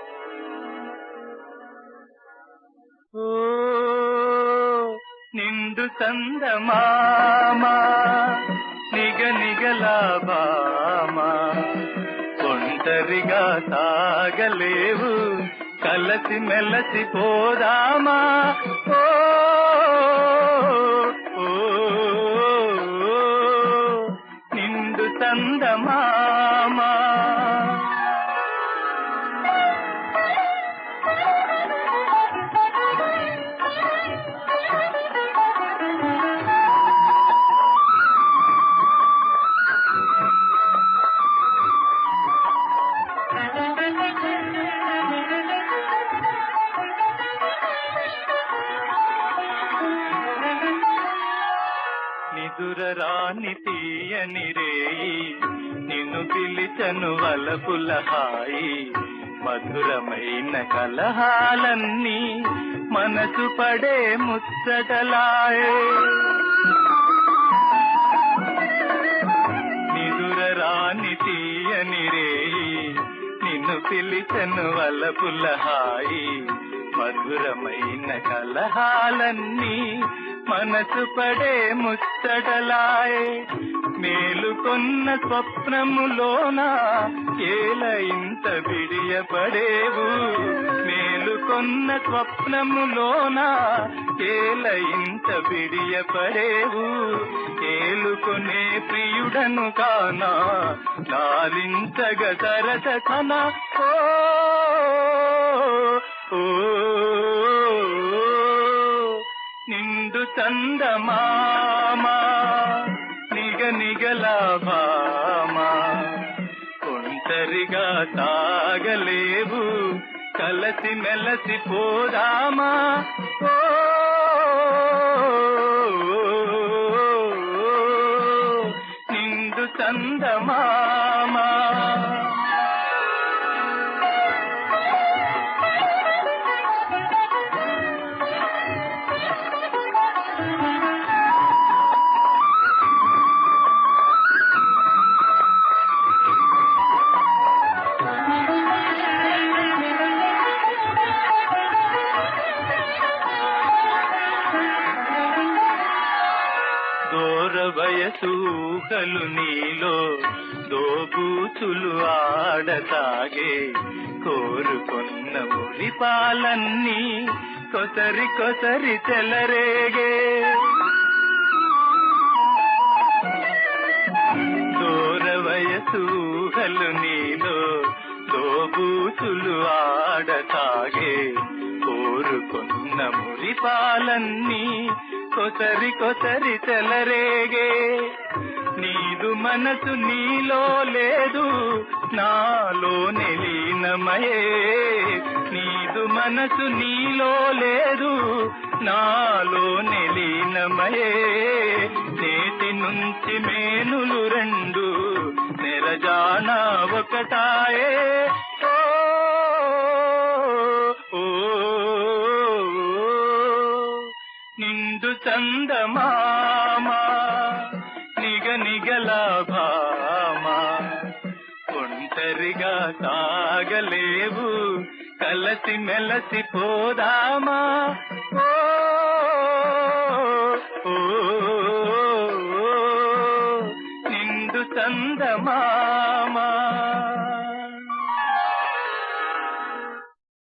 ఓ నిండు చందమామా నిగ నిగలాబామా ఒంటరిగా సాగలేవు కలసి మెలసి పోదామా ఓ ఓ, ఓ, నిండు చందమామా నిదుర రాని తీయని రేయి నిన్ను పిలిచను వలపుల హాయి మధురమైన కలహాలన్నీ మనసు పడే ముచ్చటలాయే నిదుర రాని తీయని రేయి నిన్ను పిలిచను వలపుల హాయి మధురమైన కలహాలన్నీ మనసు పడే ముచ్చటలాయే మేలుకొన్న స్వప్నములోన ఏల ఇంత బిడియపడేవు మేలుకొన్న స్వప్నములోన ఏల ఇంత బిడియపడేవు ఏలుకొనే ప్రియుడను కానా లాలించగ సరస కన ఓ ఓ, నిండు చందమామా నిగ నిగలాభామా ఒంటరిగా తాగలేవు కలసి మెలసి పోదామా ఓ, నిండు చందమామా దూర వయసూహలు నీలో దోబూచులు ఆడసాగే కోరుకొన్న మురిపాలన్నీ కొసరి కొసరి చెలరేగే దూర వయసూహలు నీలో దోబూచులు ఆడసాగే కోరుకొన్న మురిపాలన్నీ కొసరి కొసరి చెలరేగే నీదు మనసు నీలో లేదు నాలో నెలీనమయే నీదు మనసు నీలో లేదు నాలో నెలీనమయే నేటి నుంచి మేనులు రెండు నెరజాన ఒకటాయే ఓ, ఓ, నిండు చందమామా నిగ నిగలాభామా ఒంటరిగా సాగలేవు కలసి మెలసి పోదామా ఓ, ఓ, నిండు చందమా